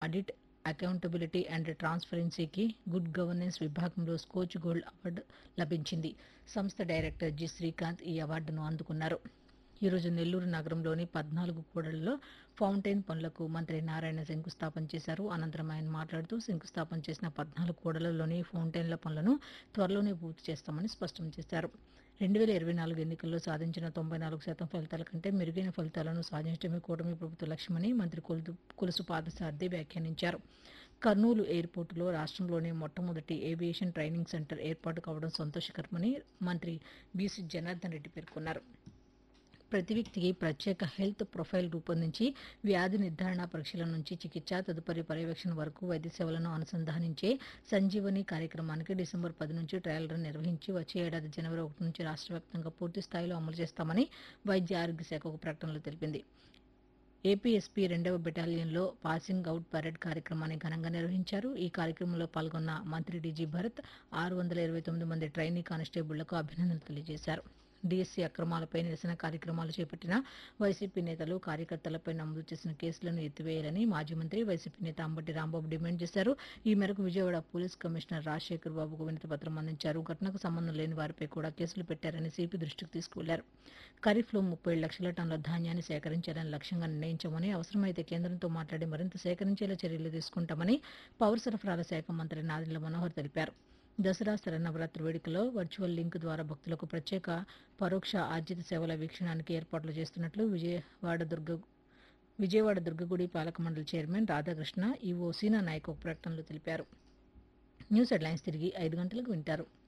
audit accountability and ట్రాన్స్పరెన్సీకి good governance విభాగంలో Skoch gold award లభించింది సంస్థ డైరెక్టర్ జి శ్రీకాంత్ ఈ అవార్డును అందుకున్నారు ఈరోజు నెల్లూరు నగరంలోని పద్నాలుగు కూడళ్లలో ఫౌంటైన్ పనులకు మంత్రి నారాయణ శంకుస్థాపన చేశారు అనంతరం ఆయన మాట్లాడుతూ శంకుస్థాపన చేసిన పద్నాలుగు కూడళ్లలోని ఫౌంటైన్ల పనులను త్వరలోనే పూర్తి చేస్తామని స్పష్టం చేశారు రెండు వేల ఇరవై నాలుగు ఎన్నికల్లో సాధించిన తొంభై నాలుగు శాతం ఫలితాల కంటే మెరుగైన ఫలితాలను సాధించడమే కూటమి ప్రభుత్వ లక్ష్యమని మంత్రి కొలుసు కొలుసు పాదసారథి వ్యాఖ్యానించారు కర్నూలు ఎయిర్పోర్టులో రాష్ట్రంలోనే మొట్టమొదటి ఏవియేషన్ ట్రైనింగ్ సెంటర్ ఏర్పాటు కావడం సంతోషకరమని మంత్రి బీసీ జనార్దన్ రెడ్డి పేర్కొన్నారు ప్రతి వ్యక్తికి ప్రత్యేక హెల్త్ ప్రొఫైల్ రూపొందించి వ్యాధి నిర్ధారణ పరీక్షల నుంచి చికిత్స తదుపరి పర్యవేక్షణ వరకు వైద్య సేవలను అనుసంధానించే సంజీవని కార్యక్రమానికి డిసెంబర్ పది నుంచి ట్రయల్ రన్ నిర్వహించి వచ్చే ఏడాది జనవరి ఒకటి నుంచి రాష్ట్ర వ్యాప్తంగా పూర్తి స్థాయిలో అమలు చేస్తామని వైద్య ఆరోగ్య శాఖ ఒక ప్రకటనలో తెలిపింది ఏపీఎస్పీ రెండవ బెటాలియన్లో పాసింగ్ అవుట్ పరేడ్ కార్యక్రమాన్ని ఘనంగా నిర్వహించారు ఈ కార్యక్రమంలో పాల్గొన్న మంత్రి డీజీ భరత్ ఆరు వందల ఇరవై తొమ్మిది మంది ట్రైనీ కానిస్టేబుళ్లకు అభినందనలు తెలియజేశారు డీఎస్సీ అక్రమాలపై నిరసన కార్యక్రమాలు చేపట్టిన వైసీపీ నేతలు కార్యకర్తలపై నమోదు చేసిన కేసులను ఎత్తివేయాలని మాజీ మంత్రి వైసీపీ నేత అంబటి రాంబాబు డిమాండ్ చేశారు ఈ మేరకు విజయవాడ పోలీస్ కమిషనర్ రాజశేఖర్ బాబుకు వినతి పత్రం అందించారు ఘటనకు సంబంధం లేని వారిపై కూడా కేసులు పెట్టారని సిపి దృష్టికి తీసుకువెళ్లారు ఖరీఫ్లో ముప్పై ఏడు లక్షల టన్నుల ధాన్యాన్ని సేకరించాలని లక్ష్యంగా నిర్ణయించామని అవసరమైతే కేంద్రంతో మాట్లాడి మరింత సేకరించేలా చర్యలు తీసుకుంటామని పౌర సరఫరాల శాఖ మంత్రి నాదెండ్ల మనోహర్ తెలిపారు దసరా శరన్నవరాత్రి వేడుకలో వర్చువల్ లింక్ ద్వారా భక్తులకు ప్రత్యేక పరోక్ష ఆర్జిత సేవల వీక్షణానికి ఏర్పాట్లు చేస్తున్నట్లు విజయవాడ దుర్గ విజయవాడ దుర్గగుడి పాలక మండలి చైర్మన్ రాధాకృష్ణ ఈవో సీనా నాయక్ ఒక ప్రకటనలో తెలిపారు న్యూస్ హెడ్లైన్స్ తిరిగి ఐదు గంటలకు వింటారు